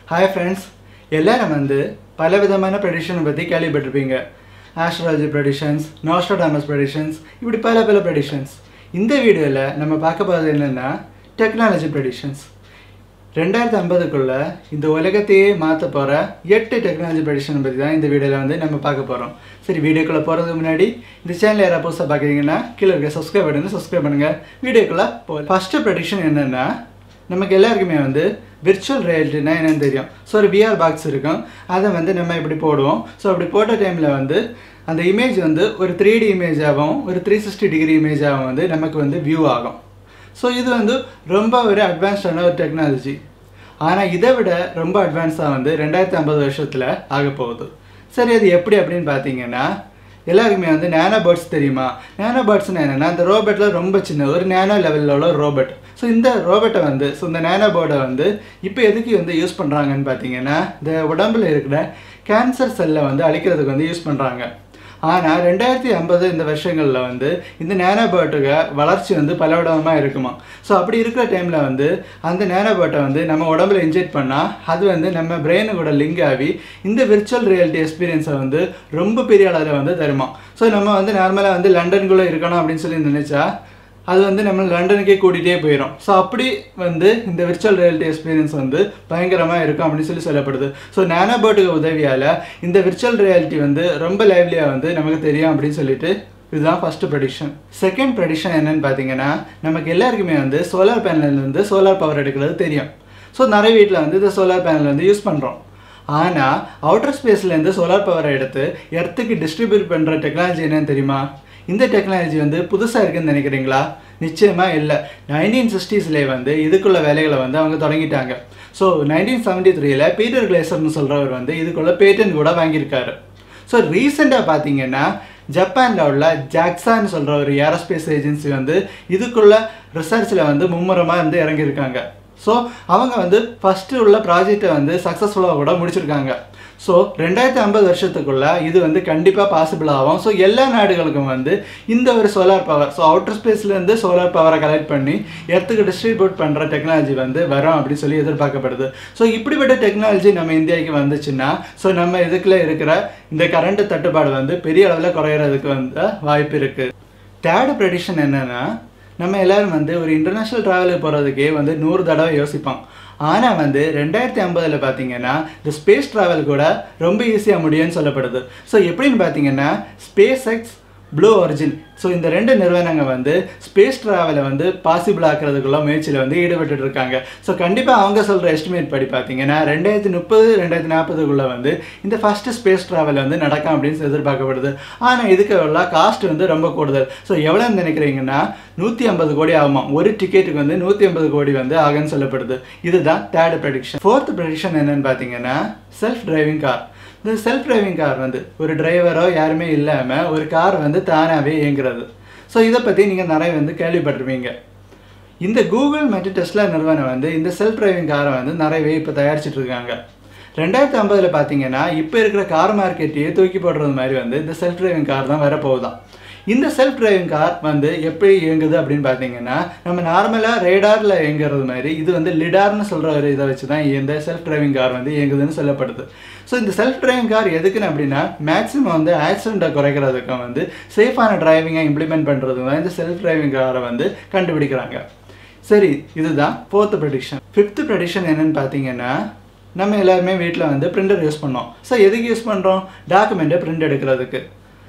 hi friends எல்லாரும் வந்து பலவிதமான ப்ரெடிஷனை பற்றி கேள்விப்பட்டிருப்பீங்க ஆஸ்ட்ராலஜி ப்ரெடிஷன்ஸ் நாஸ்ட்ரோடாமஸ் ப்ரெடிஷன்ஸ் இப்படி பல பல ப்ரெடிஷன்ஸ் இந்த வீடியோவில் நம்ம பார்க்க போகிறது என்னென்னா டெக்னாலஜி ப்ரெடிஷன்ஸ் ரெண்டாயிரத்தி ஐம்பதுக்குள்ள இந்த உலகத்தையே மாற்ற போகிற எட்டு டெக்னாலஜி ப்ரெடிஷன் பற்றி தான் இந்த வீடியோவில் வந்து நம்ம பார்க்க போகிறோம் சரி வீடியோக்குள்ளே போகிறதுக்கு முன்னாடி இந்த சேனல் யாராவது புதுசாக பார்க்குறீங்கன்னா கீழே இருக்க சப்ஸ்கிரைப் பண்ணுங்க சப்ஸ்கிரைப் பண்ணுங்கள் வீடியோக்குள்ளே போ ஃபஸ்ட்டு ப்ரெடிஷன் என்னென்னா நமக்கு எல்லாருக்குமே வந்து விர்ச்சுவல் ரியாலிட்டினா என்னன்னு தெரியும் ஸோ ஒரு விஆர் பாக்ஸ் இருக்கும் அதை வந்து நம்ம இப்படி போடுவோம் ஸோ அப்படி போட்ட டைமில் வந்து அந்த இமேஜ் வந்து ஒரு த்ரீ டி இமேஜாகவும் ஒரு த்ரீ சிக்ஸ்டி டிகிரி இமேஜாகவும் வந்து நமக்கு வந்து வியூ ஆகும் ஸோ இது வந்து ரொம்ப ஒரு அட்வான்ஸ்டான ஒரு டெக்னாலஜி ஆனால் இதை விட ரொம்ப அட்வான்ஸாக வந்து ரெண்டாயிரத்தி ஐம்பது வருஷத்தில் ஆக போகுது சரி அது எப்படி அப்படின்னு பார்த்தீங்கன்னா எல்லாருக்குமே வந்து நேனோ பேர்ட்ஸ் தெரியுமா நேனோ பேர்ட்ஸ்னு என்னென்னா இந்த ரோபோட்டில் ரொம்ப சின்ன ஒரு நேனோ லெவலில் உள்ள ரோபோட் ஸோ இந்த ரோபோட்டை வந்து ஸோ இந்த நேனோ போர்டை வந்து இப்போ எதுக்கு வந்து யூஸ் பண்ணுறாங்கன்னு பார்த்தீங்கன்னா இந்த உடம்புல இருக்கிற கேன்சர் செல்லை வந்து அழிக்கிறதுக்கு வந்து யூஸ் பண்ணுறாங்க ஆனால் ரெண்டாயிரத்தி ஐம்பது இந்த வருஷங்களில் வந்து இந்த நேனோபோட்டுக வளர்ச்சி வந்து பலவிடமாக இருக்குமா ஸோ அப்படி இருக்கிற டைமில் வந்து அந்த நேனோபோட்டை வந்து நம்ம உடம்புல இன்ஜெக்ட் பண்ணால் அது வந்து நம்ம பிரெயினு கூட லிங்க் ஆகி இந்த விர்ச்சுவல் ரியாலிட்டி எக்ஸ்பீரியன்ஸை வந்து ரொம்ப பெரிய அளவில் வந்து தருமா ஸோ நம்ம வந்து நார்மலாக வந்து லண்டனுக்குள்ளே இருக்கணும் அப்படின்னு சொல்லி நினச்சா அது வந்து நம்ம லண்டனுக்கே கூட்டிகிட்டே போயிடும் ஸோ அப்படி வந்து இந்த விர்ச்சுவல் ரியாலிட்டி எக்ஸ்பீரியன்ஸ் வந்து பயங்கரமாக இருக்கும் அப்படின்னு சொல்லி சொல்லப்படுது ஸோ நேனோபோட்டுக்கு உதவியால் இந்த விர்ச்சுவல் ரியாலிட்டி வந்து ரொம்ப லைவ்லியாக வந்து நமக்கு தெரியும் அப்படின்னு சொல்லிட்டு இதுதான் ஃபஸ்ட்டு ப்ரெடிஷன் செகண்ட் ப்ரெடிஷன் என்னன்னு பார்த்தீங்கன்னா நமக்கு எல்லாருக்குமே வந்து சோலார் பேனல்லேருந்து சோலார் பவர் எடுக்கிறது தெரியும் ஸோ நிறைய வீட்டில் வந்து இந்த சோலார் பேனல் வந்து யூஸ் பண்ணுறோம் ஆனால் அவுட்டர் ஸ்பேஸ்லேருந்து சோலார் பவரை எடுத்து எர்த்துக்கு டிஸ்ட்ரிபியூட் பண்ணுற டெக்னாலஜி என்னன்னு தெரியுமா இந்த டெக்னாலஜி வந்து புதுசாக இருக்குன்னு நினைக்கிறீங்களா நிச்சயமாக இல்லை நைன்டீன் சிக்ஸ்டீஸ்லேயே வந்து இதுக்குள்ள வேலைகளை வந்து அவங்க தொடங்கிட்டாங்க ஸோ நைன்டீன் செவன்டி த்ரீல பீட்டர் கிளேசர்னு சொல்கிறவர் வந்து இதுக்குள்ள பேட்டன் கூட வாங்கியிருக்காரு ஸோ ரீசெண்டாக பார்த்தீங்கன்னா ஜப்பானில் உள்ள ஜாக்ஸான்னு சொல்கிற ஒரு ஏரோஸ்பேஸ் ஏஜென்சி வந்து இதுக்குள்ள ரிசர்ச்சில் வந்து மும்முரமாக வந்து இறங்கியிருக்காங்க ஸோ அவங்க வந்து ஃபஸ்ட்டு உள்ள ப்ராஜெக்டை வந்து சக்ஸஸ்ஃபுல்லாக கூட முடிச்சிருக்காங்க ஸோ ரெண்டாயிரத்தி ஐம்பது வருஷத்துக்குள்ள இது வந்து கண்டிப்பாக பாசிபிள் ஆகும் ஸோ எல்லா நாடுகளுக்கும் வந்து இந்த ஒரு சோலார் பவர் ஸோ அவுட்டர் ஸ்பேஸ்லேருந்து சோலார் பவரை கலெக்ட் பண்ணி எர்த்துக்கு டிஸ்ட்ரிபியூட் பண்ணுற டெக்னாலஜி வந்து வரும் அப்படின்னு சொல்லி எதிர்பார்க்கப்படுது ஸோ இப்படிப்பட்ட டெக்னாலஜி நம்ம இந்தியாவுக்கு வந்துச்சுன்னா ஸோ நம்ம இதுக்குள்ள இருக்கிற இந்த கரண்ட் தட்டுப்பாடு வந்து பெரிய அளவில் குறையிறதுக்கு வந்து வாய்ப்பு இருக்குது தேர்டு ப்ரெடிஷன் என்னென்னா நம்ம எல்லோரும் வந்து ஒரு இன்டர்நேஷ்னல் ட்ராவலுக்கு போகிறதுக்கே வந்து நூறு தடவை யோசிப்போம் ஆனால் வந்து ரெண்டாயிரத்தி ஐம்பதில் பார்த்தீங்கன்னா இந்த ஸ்பேஸ் ட்ராவல் கூட ரொம்ப ஈஸியாக முடியும்னு சொல்லப்படுது ஸோ எப்படின்னு பார்த்தீங்கன்னா SpaceX Blue Origin so இந்த ரெண்டு நிறுவனங்கள் வந்து ஸ்பேஸ் ட்ராவலை வந்து பாசிபிள் ஆக்கிறதுக்குள்ள முயற்சியில் வந்து ஈடுபட்டு இருக்காங்க ஸோ கண்டிப்பாக அவங்க சொல்கிற எஸ்டிமேட் படி பார்த்தீங்கன்னா ரெண்டாயிரத்தி முப்பது ரெண்டாயிரத்தி நாற்பதுக்குள்ளே வந்து இந்த ஃபஸ்ட்டு ஸ்பேஸ் ட்ராவல் வந்து நடக்கும் அப்படின்னு எதிர்பார்க்கப்படுது ஆனால் இதுக்கு உள்ள காஸ்ட் வந்து ரொம்ப கூடுதல் ஸோ எவ்வளோ நினைக்கிறீங்கன்னா நூற்றி ஐம்பது கோடி ஆகுமா ஒரு டிக்கெட்டுக்கு வந்து நூற்றி ஐம்பது கோடி வந்து ஆகுன்னு சொல்லப்படுது இதுதான் தேர்ட் ப்ரெடிக்ஷன் ஃபோர்த் ப்ரெடிக்ஷன் என்னன்னு பார்த்தீங்கன்னா செல்ஃப் டிரைவிங் கார் இந்த செல்ஃப் டிரைவிங் கார் வந்து ஒரு டிரைவரோ யாருமே இல்லாமல் ஒரு கார் வந்து தானாகவே இயங்குறது ஸோ இதை பற்றி நீங்கள் நிறைய வந்து கேள்விப்பட்டிருப்பீங்க இந்த கூகுள் மற்றும் டெஸ்லா நிறுவனம் வந்து இந்த செல்ஃப் டிரைவிங் காரை வந்து நிறையவே இப்போ தயாரிச்சிட்டு இருக்காங்க ரெண்டாயிரத்தி ஐம்பதில் பார்த்தீங்கன்னா இப்போ இருக்கிற கார் மார்க்கெட்டையே தூக்கி போடுறது மாதிரி வந்து இந்த செல்ஃப் டிரைவிங் கார் தான் வரப்போகுதான் இந்த செல்ஃப் டிரைவிங் கார் வந்து எப்படி இயங்குது அப்படின்னு பார்த்தீங்கன்னா நம்ம நார்மலாக ரேடாரில் இயங்குறது மாதிரி இது வந்து லிடார்னு சொல்கிற ஒரு இதை வச்சு தான் இந்த செல்ஃப் டிரைவிங் கார் வந்து இயங்குதுன்னு சொல்லப்படுது ஸோ இந்த செல்ஃப் டிரைவிங் கார் எதுக்குன்னு அப்படின்னா மேக்ஸிமம் வந்து ஆக்சிடெண்ட்டை குறைக்கிறதுக்கும் வந்து சேஃபான டிரைவிங்கை இம்ப்ளிமெண்ட் பண்ணுறதுக்கு தான் இந்த செல்ஃப் டிரைவிங் காரை வந்து கண்டுபிடிக்கிறாங்க சரி இதுதான் ஃபோர்த்து ப்ரெடிக்ஷன் ஃபிஃப்த்து ப்ரெடிக்ஷன் என்னன்னு பார்த்தீங்கன்னா நம்ம எல்லாருமே வீட்டில் வந்து பிரிண்டர் யூஸ் பண்ணோம் ஸோ எதுக்கு யூஸ் பண்ணுறோம் டாக்குமெண்ட்டை பிரிண்ட் எடுக்கிறதுக்கு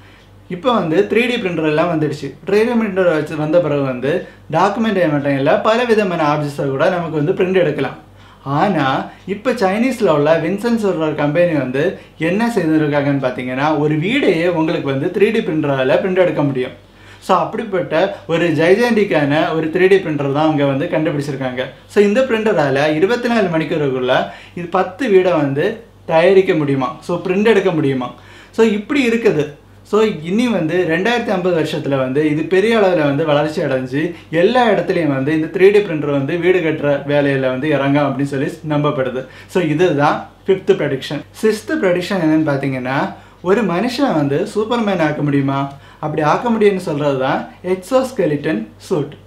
இப்போ வந்து த்ரீ டி பிரிண்டர் எல்லாம் வந்துடுச்சு த்ரீ டி பிரிண்டர் வச்சு வந்த பிறகு வந்து டாக்குமெண்ட் மட்டும் இல்லை பல விதமான ஆப்ஜெக்ட்ஸை கூட நமக்கு வந்து பிரிண்ட் எடுக்கலாம் ஆனால் இப்போ சைனீஸில் உள்ள வின்சன்ஸ் ஒரு கம்பெனி வந்து என்ன செய்திருக்காங்கன்னு பார்த்தீங்கன்னா ஒரு வீடையே உங்களுக்கு வந்து த்ரீ டி பிரிண்டரால் பிரிண்ட் எடுக்க முடியும் ஸோ அப்படிப்பட்ட ஒரு ஜைஜாண்டிக்கான ஒரு த்ரீ டி பிரிண்டர் தான் அவங்க வந்து கண்டுபிடிச்சிருக்காங்க ஸோ இந்த பிரிண்டரால் இருபத்தி நாலு மணிக்கூறுக்குள்ள இது பத்து வீடை வந்து தயாரிக்க முடியுமா ஸோ பிரிண்ட் எடுக்க முடியுமா ஸோ இப்படி இருக்குது ஸோ இனி வந்து ரெண்டாயிரத்தி ஐம்பது வருஷத்தில் வந்து இது பெரிய அளவில் வந்து வளர்ச்சி அடைஞ்சு எல்லா இடத்துலையும் வந்து இந்த த்ரீ டி பிரிண்டர் வந்து வீடு கட்டுற வேலையில் வந்து இறங்கும் அப்படின்னு சொல்லி நம்பப்படுது ஸோ இதுதான் ஃபிஃப்த்து ப்ரெடிக்ஷன் சிக்ஸ்த்து ப்ரெடிக்ஷன் என்னன்னு பார்த்தீங்கன்னா ஒரு மனுஷனை வந்து சூப்பர்மேன் ஆக்க முடியுமா அப்படி ஆக்க முடியும்னு சொல்கிறது தான் எக்ஸோஸ்கெலிட்டன் சூட்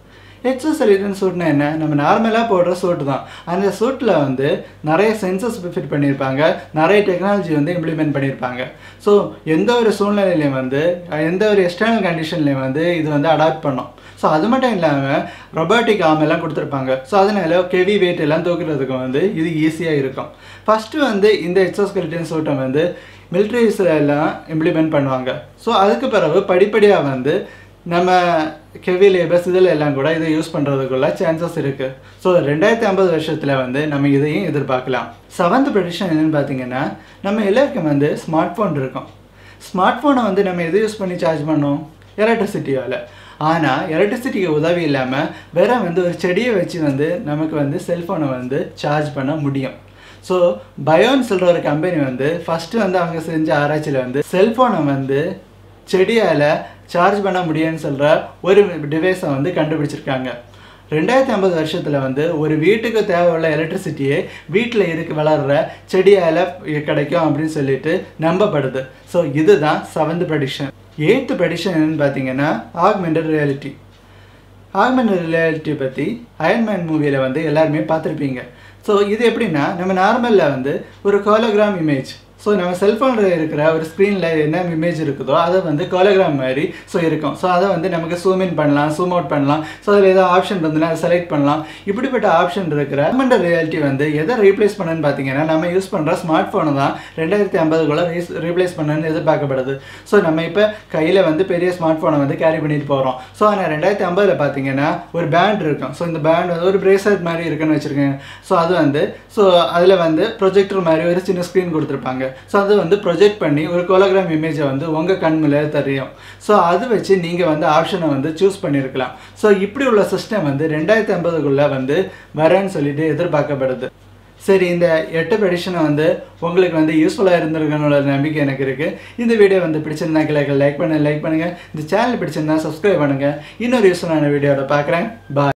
எக்ஸோஸ்கெலிட்டன் சூட்னா என்ன நம்ம நார்மலாக போடுற சூட் தான் அந்த சூட்டில் வந்து நிறைய சென்சஸ் ஃபிட் பண்ணியிருப்பாங்க நிறைய டெக்னாலஜி வந்து இம்ப்ளிமெண்ட் பண்ணியிருப்பாங்க ஸோ எந்த ஒரு சூழ்நிலையிலையும் வந்து எந்த ஒரு எக்ஸ்டர்னல் கண்டிஷன்லையும் வந்து இது வந்து அடாப்ட் பண்ணும் ஸோ அது மட்டும் இல்லாமல் ரொபாட்டிக் ஆர்ம் எல்லாம் கொடுத்துருப்பாங்க ஸோ அதனால கெவி வெயிட் எல்லாம் தூக்குறதுக்கு வந்து இது ஈஸியாக இருக்கும் ஃபஸ்ட்டு வந்து இந்த எக்ஸோஸ்கெலிட்டன் சூட்டை வந்து மிலிட்ரிஸில் எல்லாம் இம்ப்ளிமெண்ட் பண்ணுவாங்க ஸோ அதுக்கு பிறகு படிப்படியாக வந்து நம்ம கெவி லேபர்ஸ் இதில் எல்லாம் கூட இதை யூஸ் பண்ணுறதுக்குள்ள சான்சஸ் இருக்குது ஸோ ரெண்டாயிரத்தி ஐம்பது வருஷத்தில் வந்து நம்ம இதையும் எதிர்பார்க்கலாம் செவன்த் ப்ரெடிஷன் என்னென்னு பார்த்தீங்கன்னா நம்ம எல்லாருக்கும் வந்து ஸ்மார்ட் ஃபோன் இருக்கும் ஸ்மார்ட் ஃபோனை வந்து நம்ம எது யூஸ் பண்ணி சார்ஜ் பண்ணோம் எலக்ட்ரிசிட்டியால் ஆனால் எலக்ட்ரிசிட்டிக்கு உதவி இல்லாமல் வேற வந்து ஒரு செடியை வச்சு வந்து நமக்கு வந்து செல்ஃபோனை வந்து சார்ஜ் பண்ண முடியும் ஸோ பயோன்னு சொல்கிற ஒரு கம்பெனி வந்து ஃபஸ்ட்டு வந்து அவங்க செஞ்ச ஆராய்ச்சியில் வந்து செல்ஃபோனை வந்து செடியால் சார்ஜ் பண்ண முடியும்னு சொல்கிற ஒரு டிவைஸை வந்து கண்டுபிடிச்சிருக்காங்க ரெண்டாயிரத்தி ஐம்பது வருஷத்தில் வந்து ஒரு வீட்டுக்கு தேவையுள்ள எலக்ட்ரிசிட்டியே வீட்டில் இருக்க வளர்கிற செடியால் கிடைக்கும் அப்படின்னு சொல்லிட்டு நம்பப்படுது ஸோ இதுதான் செவன்த் ப்ரெடிஷன் எயித்து ப்ரெடிஷன் என்னன்னு பார்த்தீங்கன்னா ஆக்மெண்டட் ரியாலிட்டி ஆக்மெண்டட் ரியாலிட்டி பற்றி அயன்மேன் மூவியில் வந்து எல்லாருமே பார்த்துருப்பீங்க ஸோ இது எப்படின்னா நம்ம நார்மலில் வந்து ஒரு கோலோகிராம் இமேஜ் ஸோ நம்ம செல்ஃபோனில் இருக்கிற ஒரு ஸ்க்ரீனில் என்ன இமேஜ் இருக்குதோ அதை வந்து கோலோகிராம் மாதிரி ஸோ இருக்கும் ஸோ அதை வந்து நமக்கு ஜூம் இன் பண்ணலாம் ஜூம் அவுட் பண்ணலாம் ஸோ அதில் ஏதாவது ஆப்ஷன் இருந்ததுன்னா அதை செலக்ட் பண்ணலாம் இப்படிப்பட்ட ஆப்ஷன் இருக்கிற ஆக்மெண்டட் ரியாலிட்டி வந்து எதை ரீப்ளேஸ் பண்ணுன்னு பார்த்தீங்கன்னா நம்ம யூஸ் பண்ணுற ஸ்மார்ட் ஃபோனை தான் ரெண்டாயிரத்தி ஐம்பதுக்குள்ளே ரீஸ் ரீப்ளேஸ் பண்ணணும்னு எதிர்பார்க்கப்படுது ஸோ நம்ம இப்போ கையில் வந்து பெரிய ஸ்மார்ட் ஃபோனை வந்து கேரி பண்ணிட்டு போகிறோம் ஸோ ஆனால் ரெண்டாயிரத்தி ஐம்பதில் பார்த்தீங்கன்னா ஒரு பேண்ட் இருக்கும் ஸோ இந்த பேண்ட் வந்து ஒரு பிரேஸ்லெட் மாதிரி இருக்குன்னு வச்சுருக்கேன் ஸோ அது வந்து ஸோ அதில் வந்து ப்ரொஜெக்டர் மாதிரி ஒரு சின்ன ஸ்க்ரீன் கொடுத்துருப்பாங்க ஸோ அதை வந்து ப்ரொஜெக்ட் பண்ணி ஒரு கோலோகிராம் இமேஜை வந்து உங்கள் கண் மேலே தெரியும் ஸோ அது வச்சு நீங்கள் வந்து ஆப்ஷனை வந்து சூஸ் பண்ணியிருக்கலாம் ஸோ இப்படி உள்ள சிஸ்டம் வந்து ரெண்டாயிரத்தி ஐம்பதுக்குள்ளே வந்து வரேன்னு சொல்லிட்டு எதிர்பார்க்கப்படுது சரி இந்த எட்டு ப்ரெடிஷனை வந்து உங்களுக்கு வந்து யூஸ்ஃபுல்லாக இருந்திருக்கணுன்ற நம்பிக்கை எனக்கு இருக்குது இந்த வீடியோ வந்து பிடிச்சிருந்தா கிளைகள் லைக் பண்ண லைக் பண்ணுங்கள் இந்த சேனல் பிடிச்சிருந்தா சப்ஸ்கிரைப் பண்ணுங்கள் இன்னொரு யூஸ்ஃபுல்லான வீடியோட பார்க்குறேன் பாய்